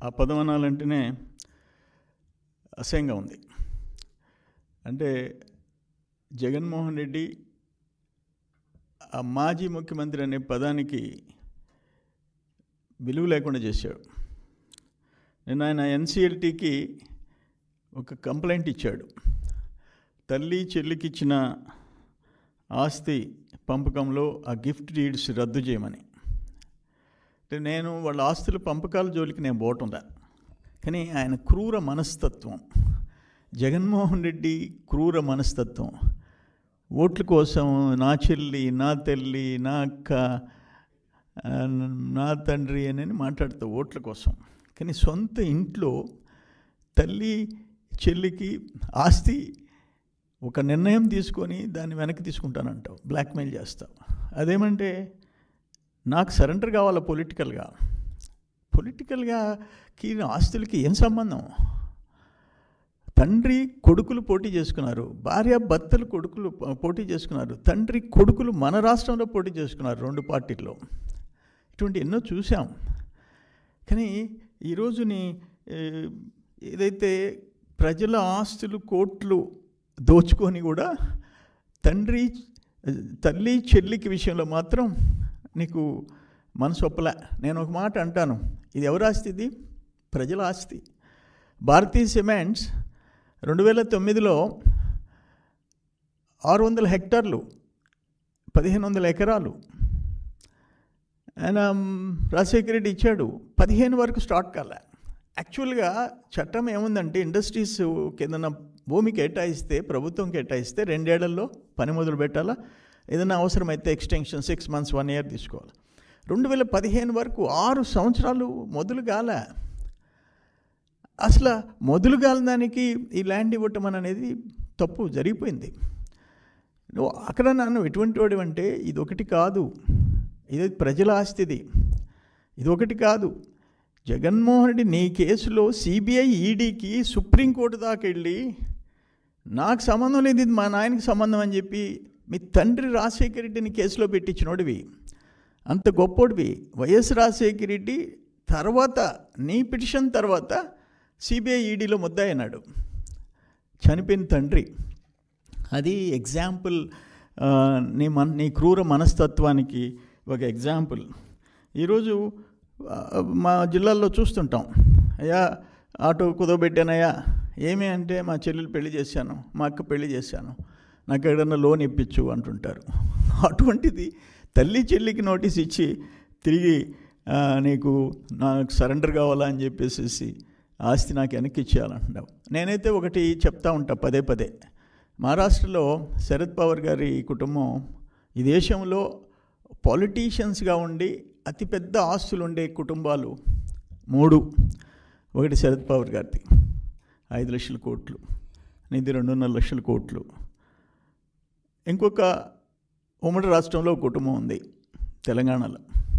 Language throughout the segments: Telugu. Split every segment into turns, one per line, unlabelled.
ఆ పదం అనాలంటేనే అసహ్యంగా ఉంది అంటే జగన్మోహన్ రెడ్డి ఆ మాజీ ముఖ్యమంత్రి అనే పదానికి విలువ లేకుండా చేశాడు నేను ఆయన ఎన్సిఎల్టీకి ఒక కంప్లైంట్ ఇచ్చాడు తల్లి చెల్లికి ఇచ్చిన ఆస్తి పంపకంలో ఆ గిఫ్ట్ డీడ్స్ రద్దు చేయమని అంటే నేను వాళ్ళ ఆస్తుల పంపకాల జోలికి నేను పోవటంలా కానీ ఆయన క్రూర మనస్తత్వం జగన్మోహన్ రెడ్డి క్రూర మనస్తత్వం ఓట్ల కోసం నా చెల్లి నా తల్లి నా అక్క ఆ, నా తండ్రి అని మాట్లాడతా ఓట్ల కోసం కానీ సొంత ఇంట్లో తల్లి చెల్లికి ఆస్తి ఒక నిర్ణయం తీసుకొని దాన్ని వెనక్కి తీసుకుంటానంటావు బ్లాక్మెయిల్ చేస్తావు అదేమంటే నాకు సరెండర్ కావాలా పొలిటికల్గా పొలిటికల్గా కీ ఆస్తులకి ఏం సంబంధం తండ్రి కొడుకులు పోటీ చేసుకున్నారు భార్య భర్తలు కొడుకులు ప- పోటీ చేసుకున్నారు తండ్రి కొడుకులు మన రాష్ట్రంలో పోటీ చేసుకున్నారు రెండు పార్టీల్లో ఇటువంటి ఎన్నో చూసాం కానీ ఈరోజుని ఏ, ఏదైతే ప్రజల ఆస్తులు కోట్లు దోచుకొని కూడా తండ్రి తల్లి చెల్లికి విషయంలో మాత్రం నీకు మనసు ఒప్పలే నేను ఒక మాట అంటాను ఇది ఎవరి ఆస్తి ఇది ప్రజల ఆస్తి భారతీయ సిమెంట్స్ రెండు వేల తొమ్మిదిలో ఆరు వందల హెక్టార్లు పదిహేను వందల ఎకరాలు ఆయన మ్, రాజశేఖర రెడ్డి ఇచ్చాడు పదిహేను వరకు స్టార్ట్ కాలే యాక్చువల్గా చట్టం ఏముందంటే ఇండస్ట్రీస్ కింద భూమి కేటాయిస్తే ప్రభుత్వం కేటాయిస్తే రెండేళ్లలో పని మొదలు పెట్టాలా ఏదైనా అవసరమైతే extension six months one year తీసుకోవాలి రెండు వేల పదిహేను వరకు ఆరు సంవత్సరాలు మొదలు కాలే అసలు మొదలు దానికి ఈ ల్యాండ్ ఇవ్వటం అనేది తప్పు జరిగిపోయింది నువ్వు అక్కడ నన్ను ఎటువంటి వాడు అంటే ఇది ఒకటి కాదు ఇది ప్రజల ఆస్తిది ఇది ఒకటి కాదు జగన్మోహన్ రెడ్డి నీ కేసులో సిబిఐ ఈడీకి సుప్రీంకోర్టు దాకా వెళ్ళి నాకు సంబంధం లేదు ఇది మా నాయనకి సంబంధం అని చెప్పి మీ తండ్రి రాజశేఖర రెడ్డిని కేసులో పెట్టించినోడివి అంత గొప్పోడివి వైఎస్ రాజశేఖర రెడ్డి తర్వాత నీ పిటిషన్ తర్వాత సిబిఐ ఈడీలో ముద్దాయినాడు చనిపోయిన తండ్రి అది ఎగ్జాంపుల్ ఆ, నీ మన నీ క్రూర మనస్తత్వానికి ఒక ఎగ్జాంపుల్ ఈరోజు ఆ, మా జిల్లాల్లో చూస్తుంటాం అయ్యా ఆటో కుదవబెట్టానయ్యా ఏమి అంటే మా చెల్లెలు పెళ్లి చేశాను మా అక్క పెళ్లి చేశాను నాకు ఎక్కడన్నా లోన్ ఇప్పించు అంటుంటారు అటువంటిది తల్లి చెల్లికి నోటీస్ ఇచ్చి తిరిగి ఆ, నీకు నాకు సరెండర్ కావాలా అని చెప్పేసి ఆస్తి నాకు వెనక్కి ఇచ్చేయాలంటున్నావు నేనైతే ఒకటి చెప్తా ఉంటా పదే పదే మహారాష్ట్రలో శరద్ పవార్ గారి కుటుంబం ఈ దేశంలో పాలిటీషియన్స్గా ఉండి అతిపెద్ద ఆస్తులు ఉండే కుటుంబాలు మూడు ఒకటి శరద్ పవార్ గారిది ఐదు లక్షల కోట్లు నిధి రెండున్నర లక్షల కోట్లు ఇంకొక ఉమ్మడి రాష్ట్రంలో ఒక కుటుంబం ఉంది తెలంగాణలో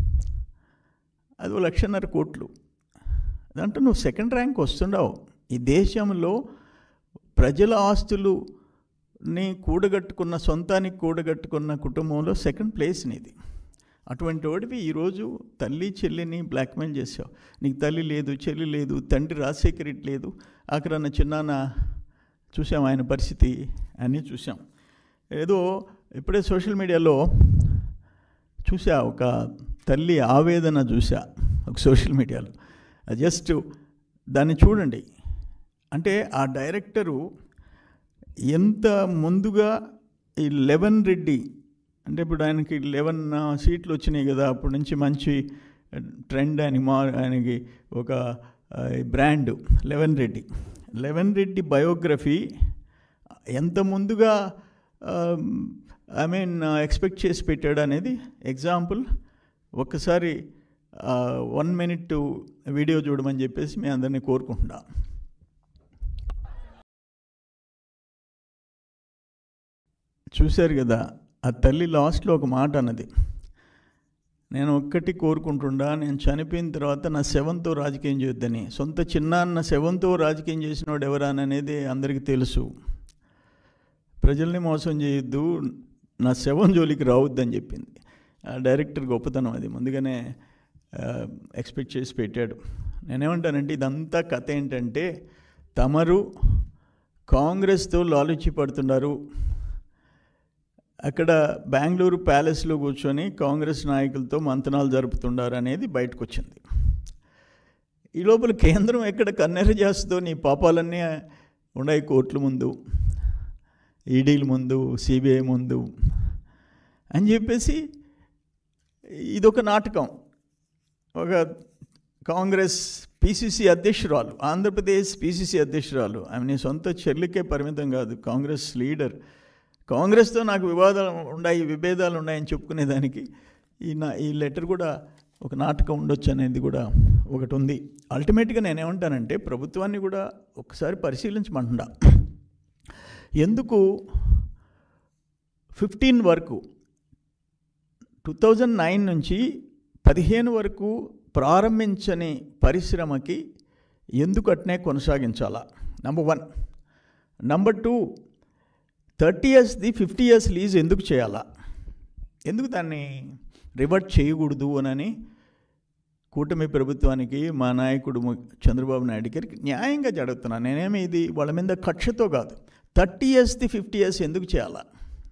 అది ఓ లక్షన్నర కోట్లు అదంటే నువ్వు సెకండ్ ర్యాంక్ వస్తుండవు ఈ దేశంలో ప్రజల ఆస్తులు నీ కూడగట్టుకున్న సొంతానికి కూడగట్టుకున్న కుటుంబంలో సెకండ్ ప్లేస్ నీది అటువంటి వాడివి ఈరోజు తల్లి చెల్లిని బ్లాక్మెయిల్ చేసావు నీకు తల్లి లేదు చెల్లి లేదు తండ్రి రాజశేఖర రెడ్డి లేదు ఆఖరన్న చిన్నాన్న చూసాం ఆయన పరిస్థితి అన్నీ చూసాం ఏదో ఇప్పుడే సోషల్ మీడియాలో చూసా ఒక తల్లి ఆవేదన చూసా ఒక సోషల్ మీడియాలో జస్ట్ దాన్ని చూడండి అంటే ఆ డైరెక్టరు ఎంత ముందుగా ఈ లెవెన్ రెడ్డి అంటే ఇప్పుడు ఆయనకి లెవెన్ సీట్లు వచ్చినాయి కదా అప్పటి నుంచి మంచి ట్రెండ్ ఆయన మా ఆయనకి ఒక brand eleven Reddy eleven Reddy biography ఎంత ముందుగా ఐ మీన్ ఎక్స్పెక్ట్ చేసి పెట్టాడు అనేది ఎగ్జాంపుల్ ఒక్కసారి వన్ మినిట్ వీడియో చూడమని చెప్పేసి మీ అందరినీ కోరుకుంటున్నా చూశారు కదా ఆ తల్లి లాస్ట్లో ఒక మాట అన్నది నేను ఒక్కటి కోరుకుంటుండా నేను చనిపోయిన తర్వాత నా శవంతో రాజకీయం చేయొద్దని సొంత చిన్నాన్న శవంతో రాజకీయం చేసినోడు ఎవరాననేది అందరికీ తెలుసు ప్రజల్ని మోసం చేయొద్దు నా శవం జోలికి రావద్దని చెప్పింది ఆ డైరెక్టర్ గొప్పతనం అది ముందుగానే ఎక్స్పెక్ట్ చేసి పెట్టాడు నేనేమంటానంటే ఇదంతా కథ ఏంటంటే తమరు కాంగ్రెస్తో లాలుచి పడుతున్నారు అక్కడ బెంగళూరు ప్యాలెస్లో కూర్చొని కాంగ్రెస్ నాయకులతో మంతనాలు జరుపుతున్నారు అనేది బయటకు వచ్చింది ఈ లోపల కేంద్రం ఎక్కడ కన్నెర చేస్తుందో నీ పాపాలన్నీ ఉన్నాయి కోర్టుల ముందు ఈడీల ముందు సిబిఐ ముందు అని చెప్పేసి ఇదొక నాటకం ఒక కాంగ్రెస్ పిసిసి అధ్యక్షురాలు ఆంధ్రప్రదేశ్ పిసిసి అధ్యక్షురాలు ఆమె నీ సొంత చెల్లికే పరిమితం కాదు కాంగ్రెస్ లీడర్ కాంగ్రెస్తో నాకు వివాదాలు ఉన్నాయి విభేదాలు ఉన్నాయని చెప్పుకునేదానికి ఈ నా ఈ లెటర్ కూడా ఒక నాటకం ఉండొచ్చు అనేది కూడా ఒకటి ఉంది అల్టిమేట్గా నేనేమంటానంటే ప్రభుత్వాన్ని కూడా ఒకసారి పరిశీలించమంటున్నా ఎందుకు ఫిఫ్టీన్ వరకు టూ థౌజండ్ నైన్ నుంచి పదిహేను వరకు ప్రారంభించని పరిశ్రమకి ఎందుకు అట్నే కొనసాగించాలా number one number two thirty ఇయర్స్ది ఫిఫ్టీ ఇయర్స్ లీజ్ ఎందుకు చేయాలా ఎందుకు దాన్ని రివర్ట్ చేయకూడదు అని కూటమి ప్రభుత్వానికి మా నాయకుడు చంద్రబాబు నాయుడు గారికి న్యాయంగా జరుగుతున్నాను నేనేమి ఇది వాళ్ళ మీద కక్షతో కాదు థర్టీ ఇయర్స్ది ఫిఫ్టీ ఇయర్స్ ఎందుకు చేయాలా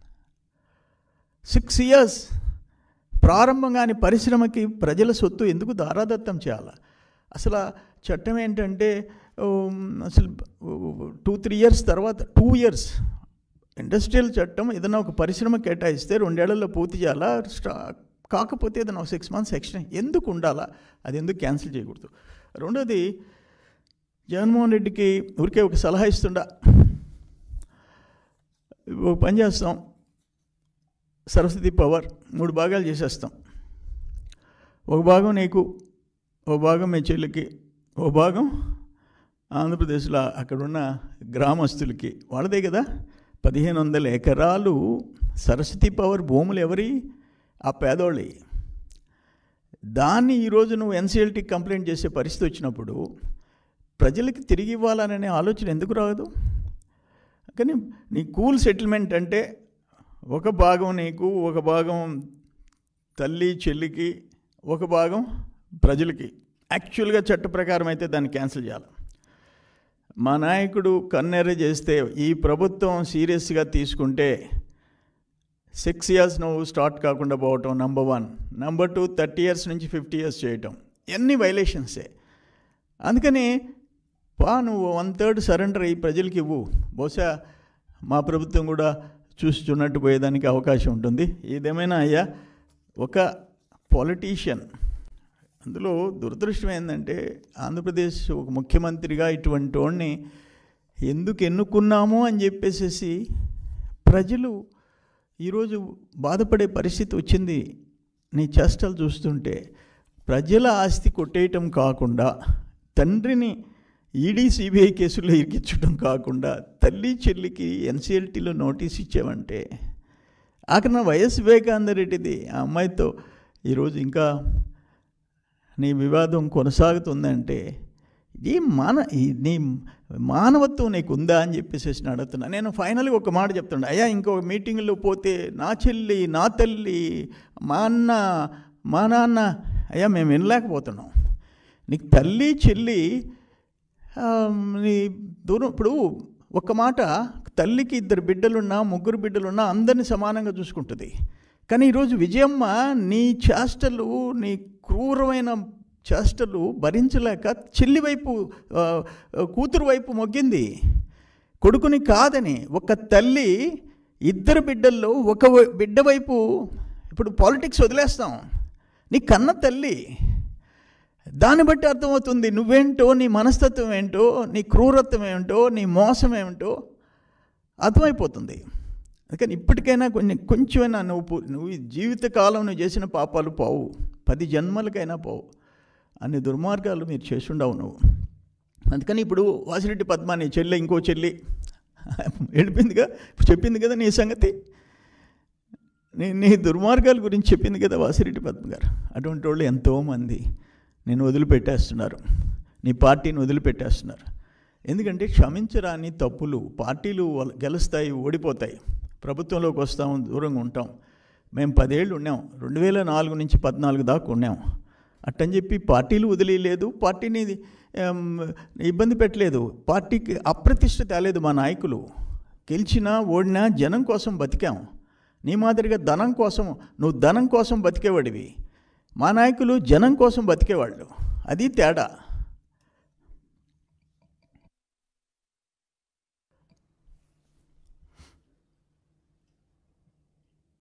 సిక్స్ ఇయర్స్ ప్రారంభం కాని పరిశ్రమకి ప్రజల సొత్తు ఎందుకు దారాదత్తం చేయాలా అసలు చట్టం ఏంటంటే అసలు టూ త్రీ ఇయర్స్ తర్వాత టూ ఇయర్స్ ఇండస్ట్రియల్ చట్టం ఏదైనా ఒక పరిశ్రమ కేటాయిస్తే రెండేళ్లలో పూర్తి చేయాలా స్టా కాకపోతే ఏదైనా ఒక సిక్స్ మంత్స్ ఎక్స్టెండ్ ఎందుకు ఉండాలా అది ఎందుకు క్యాన్సిల్ చేయకూడదు రెండోది జగన్మోహన్ రెడ్డికి ఊరికే ఒక సలహా ఇస్తుండా ఒక పని చేస్తాం సరస్వతి పవర్ మూడు భాగాలు చేసేస్తాం ఒక భాగం నీకు ఒక భాగం మీ చెల్లికి ఒక భాగం ఆంధ్రప్రదేశ్లో అక్కడున్న గ్రామస్తులకి వాళ్ళదే కదా పదిహేను వందల ఎకరాలు సరస్వతి పవర్ భూములు ఎవరి ఆ పేదోళ్ళి దాన్ని ఈరోజు నువ్వు ఎన్సీఎల్టీ కంప్లైంట్ చేసే పరిస్థితి వచ్చినప్పుడు ప్రజలకి తిరిగి ఇవ్వాలనే ఆలోచన ఎందుకు రాదు కానీ నీ కూల్ సెటిల్మెంట్ అంటే ఒక భాగం నీకు ఒక భాగం తల్లి చెల్లికి ఒక భాగం ప్రజలకి యాక్చువల్గా చట్ట ప్రకారం అయితే దాన్ని క్యాన్సిల్ చేయాలి మా నాయకుడు కన్నెర్ర చేస్తే ఈ ప్రభుత్వం సీరియస్గా తీసుకుంటే సిక్స్ ఇయర్స్ నువ్వు స్టార్ట్ కాకుండా పోవటం number one number two thirty years నుంచి ఫిఫ్టీ ఇయర్స్ చేయటం ఎన్ని వైలేషన్సే అందుకని పా నువ్వు వన్ థర్డ్ సరెండర్ అయ్యి ప్రజలకి ఇవ్వు బహుశా మా ప్రభుత్వం కూడా చూస్తున్నట్టు పోయేదానికి అవకాశం ఉంటుంది ఏదేమైనా అయ్యా ఒక పాలిటీషియన్ అందులో దురదృష్టం ఏంటంటే ఆంధ్రప్రదేశ్ ఒక ముఖ్యమంత్రిగా ఇటువంటి వాడిని ఎందుకు ఎన్నుకున్నాము అని చెప్పేసేసి ప్రజలు ఈరోజు బాధపడే పరిస్థితి వచ్చింది నీ చేష్టలు చూస్తుంటే ప్రజల ఆస్తి కొట్టేయటం కాకుండా తండ్రిని ఈడీ సిబిఐ కేసుల్లో ఇరికించడం కాకుండా తల్లి చెల్లికి ఎన్సీఎల్టీలో నోటీస్ ఇచ్చావంటే అక్కడ వైఎస్ వివేకానంద రెడ్డిది ఆ అమ్మాయితో ఈరోజు ఇంకా నీ వివాదం కొనసాగుతుందంటే ఈ మాన నీ మానవత్వం నీకు ఉందా అని చెప్పేసి అడుగుతున్నా నేను ఫైనల్గా ఒక మాట చెప్తుండే అయ్యా ఇంకో మీటింగ్లో పోతే నా చెల్లి నా తల్లి మా అన్న మా నాన్న అయ్యా మేము వినలేకపోతున్నాం నీకు తల్లి చెల్లి నీ దూరం ఇప్పుడు ఒక మాట తల్లికి ఇద్దరు బిడ్డలున్నా ముగ్గురు బిడ్డలున్నా అందరిని సమానంగా చూసుకుంటుంది కానీ ఈరోజు విజయమ్మ నీ చేష్టలు నీ క్రూరమైన చేష్టలు భరించలేక చెల్లి వైపు కూతురు వైపు మొగ్గింది కొడుకుని కాదని ఒక తల్లి ఇద్దరు బిడ్డల్లో ఒక బిడ్డ వైపు ఇప్పుడు పాలిటిక్స్ వదిలేస్తాం నీ కన్న తల్లి దాన్ని బట్టి అర్థమవుతుంది నువ్వేంటో నీ మనస్తత్వం ఏంటో నీ క్రూరత్వం ఏమిటో నీ మోసం ఏమిటో అర్థమైపోతుంది అందుకని ఇప్పటికైనా కొన్ని కొంచెమైనా నువ్వు నువ్వు జీవితకాలం నువ్వు చేసిన పాపాలు పోవు పది జన్మలకైనా పోవు అన్ని దుర్మార్గాలు మీరు చేసుండవు నువ్వు అందుకని ఇప్పుడు వాసిరెడ్డి పద్మ నీ చెల్లె ఇంకో చెల్లి వెళ్ళిపోయిందిగా చెప్పింది కదా నీ సంగతి నీ నీ దుర్మార్గాల గురించి చెప్పింది కదా వాసిరెడ్డి పద్మ గారు అటువంటి వాళ్ళు ఎంతోమంది నేను వదిలిపెట్టేస్తున్నారు నీ పార్టీని వదిలిపెట్టేస్తున్నారు ఎందుకంటే క్షమించరాని తప్పులు పార్టీలు గెలుస్తాయి ఓడిపోతాయి ప్రభుత్వంలోకి వస్తాం దూరంగా ఉంటాం మేము పదేళ్ళు ఉన్నాం రెండు వేల నాలుగు నుంచి పద్నాలుగు దాకా ఉన్నాం అట్టని చెప్పి పార్టీలు వదిలేయలేదు పార్టీని ఆమ్, ఇబ్బంది పెట్టలేదు పార్టీకి అప్రతిష్ట తేలేదు మా నాయకులు గెలిచినా ఓడినా జనం కోసం బతికాం నీ మాదిరిగా ధనం కోసం నువ్వు ధనం కోసం బతికేవాడివి మా నాయకులు జనం కోసం బతికేవాళ్ళు అది తేడా